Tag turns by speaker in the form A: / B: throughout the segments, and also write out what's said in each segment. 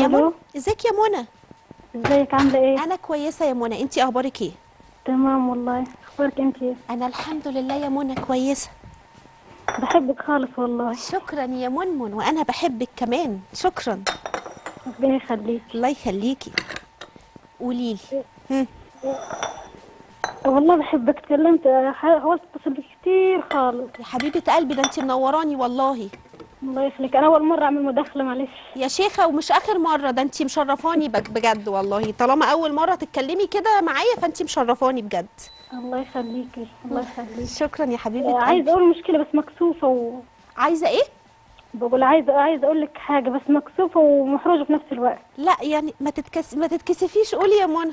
A: ألو.
B: منى ازيك يا منى
A: ازيك عاملة ايه؟
B: انا كويسه يا منى انت اخبارك ايه
A: تمام والله اخبارك انت ايه؟
B: انا الحمد لله يا منى كويسه
A: بحبك خالص والله
B: شكرا يا منمن وانا بحبك كمان شكرا
A: ربنا يخليك
B: الله يخليكي قولي لي
A: والله بحبك اتكلمت حاولت اتصل بك كتير خالص
B: يا حبيبه قلبي ده انت منوراني والله
A: الله يخليك انا اول مرة اعمل مداخلة معلش
B: يا شيخه ومش اخر مره ده انت مشرفاني بج- بجد والله طالما اول مره تتكلمي كده معايا فانت مشرفاني بجد
A: الله يخليكي الله يخليك
B: شكرا يا حبيبه
A: عايزة
B: قلبي
A: اقول مشكلة بس مكسوفة و...
B: عايزه ايه
A: بقول عايزة عايزة اقول لك حاجة بس مكسوفة ومحرجة في نفس الوقت
B: لا يعني ما تتكس ما تتكسفيش قولي يا منى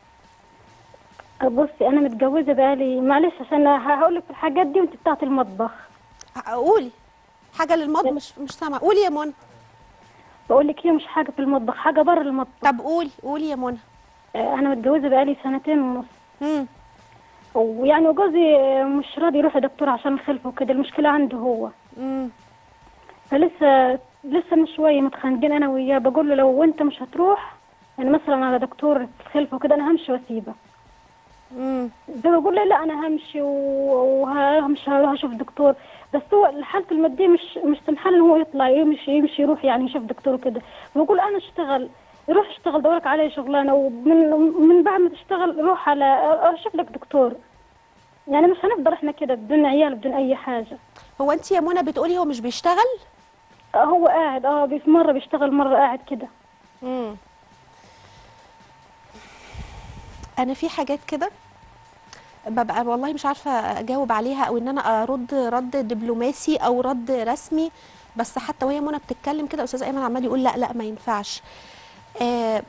A: بصي انا متجوزة بقالي معلش عشان هقول لك في الحاجات دي وانت بتاعت المطبخ
B: قولي حاجه للماضي مش مش سامعه قولي يا منى
A: بقول لك هي مش حاجة في المطبخ حاجة بره المطبخ
B: طب قولي قولي يا منى
A: انا متجوزة بقالي سنتين ونص
B: امم
A: ويعني وجوزي مش راضي يروح لدكتور عشان الخلفه وكده المشكله عنده هو
B: امم
A: فلسه لسه من شويه متخانقين انا وياه بقول له لو انت مش هتروح يعني مثلا على دكتور الخلفه وكده انا همشي واسيبك
B: امم
A: ده بقول له لا انا همشي و- وهمشي هروح اشوف دكتور بس هو حالته الماديه مش مش سامحه له ان هو يطلع يمشي يمشي يروح يعني يشوف دكتور وكده بقول انا اشتغل روح اشتغل دورك علي شغلانه ومن من بعد ما تشتغل روح على اشوف لك دكتور يعني مش هنفضل احنا كده بدون عيال بدون اي حاجه
B: هو انت يا منى بتقولي هو مش بيشتغل
A: هو قاعد اه بي- مره بيشتغل مره قاعد كده
B: امم انا في حاجات كده ببقى والله مش عارفه اجاوب عليها او ان انا ارد رد دبلوماسي او رد رسمي بس حتى وهي منى بتتكلم كده استاذ ايمن عمال يقول لا لا ما ينفعش آه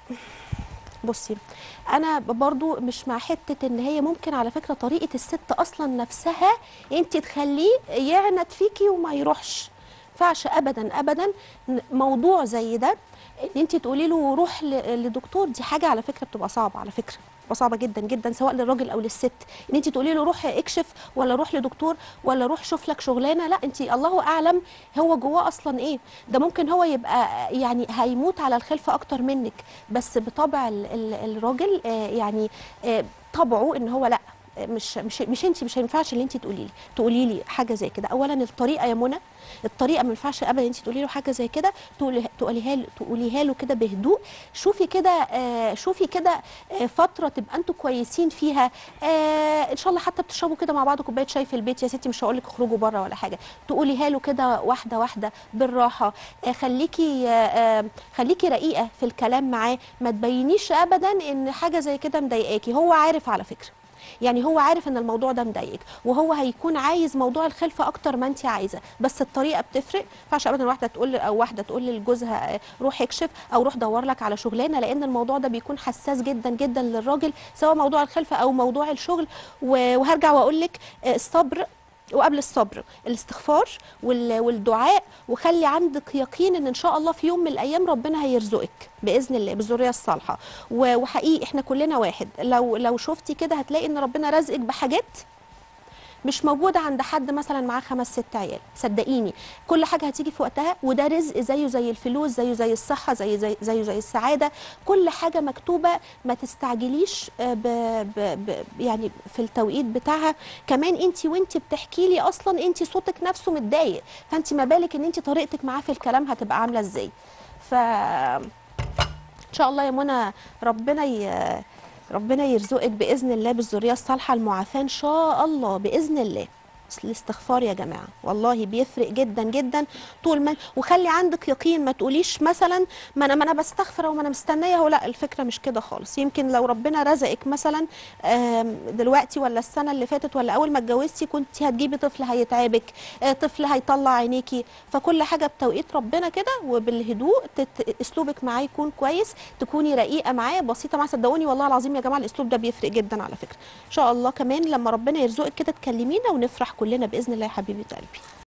B: بصي انا برضو مش مع حته ان هي ممكن على فكره طريقه الست اصلا نفسها انت تخليه يعند فيكي وما يروحش ينفعش ابدا ابدا ن- موضوع زي ده ان انت تقولي له روح ل- لدكتور دي حاجه على فكره بتبقى صعبه على فكره بتبقى صعبه جدا جدا سواء للراجل او للست ان انت تقولي له روح اكشف ولا روح لدكتور ولا روح شوف لك شغلانه لا انت الله اعلم هو جواه اصلا ايه ده ممكن هو يبقى يعني هيموت على الخلفه اكتر منك بس بطبع ال- ال- الراجل آه، يعني آه، طبعه ان هو لا مش مش مش انت مش هينفعش اللي انت تقولي لي تقولي لي حاجه زي كده اولا الطريقه يا منى الطريقه ما ينفعش ابدا انت تقولي له حاجه زي كده تقولي تقوليها له تقوليها له كده بهدوء شوفي كده آه شوفي كده آه فتره تبقى انتوا كويسين فيها آه ان شاء الله حتى بتشربوا كده مع بعض كوبايه شاي في البيت يا ستي مش هقول لك اخرجوا بره ولا حاجه تقوليها له كده واحده واحده بالراحه آه خليكي آه آه خليكي رقيقه في الكلام معاه ما تبينيش ابدا ان حاجه زي كده مضايقاكي هو عارف على فكره يعني هو عارف ان الموضوع ده مضايقك وهو هيكون عايز موضوع الخلفه اكتر ما انت عايزه بس الطريقه بتفرق ما ينفعش ابدا واحده تقول او واحده تقول لجوزها آه، روح اكشف او روح دور لك على شغلانه لان الموضوع ده بيكون حساس جدا جدا للراجل سواء موضوع الخلفه او موضوع الشغل و- وهرجع واقول لك آه، الصبر وقبل الصبر الاستغفار وال- والدعاء وخلي عندك يقين ان ان شاء الله في يوم من الايام ربنا هيرزقك باذن الله بالذريه الصالحه و- وحقيقي احنا كلنا واحد لو لو شفتي كده هتلاقي ان ربنا رزقك بحاجات مش موجوده عند حد مثلا معاه خمس ست عيال صدقيني كل حاجه هتيجي في وقتها وده رزق زيه زي الفلوس زيه زي الصحه زي زي زيه زي السعاده كل حاجه مكتوبه ما تستعجليش آه، ب ب ب يعني في التوقيت بتاعها كمان انت وانت بتحكي لي اصلا انت صوتك نفسه متضايق فانت ما بالك ان انت طريقتك معاه في الكلام هتبقى عامله ازاي ف ان شاء الله يا منى ربنا ي... ربنا يرزقك باذن الله بالذريه الصالحه المعافاه ان شاء الله باذن الله بس الاستغفار يا جماعه والله بيفرق جدا جدا طول ما وخلي عندك يقين ما تقوليش مثلا ما انا ما انا بستغفر وما انا مستنيه هو لا الفكره مش كده خالص يمكن لو ربنا رزقك مثلا آم، دلوقتي ولا السنه اللي فاتت ولا اول ما اتجوزتي كنت هتجيبي طفل هيتعبك آه، طفل هيطلع عينيكي فكل حاجه بتوقيت ربنا كده وبالهدوء تت... اسلوبك معاه يكون كويس تكوني رقيقه معاه بسيطه معاه صدقوني والله العظيم يا جماعه الاسلوب ده بيفرق جدا على فكره ان شاء الله كمان لما ربنا يرزقك كده تكلمينا ونفرح كلنا باذن الله يا حبيبه قلبي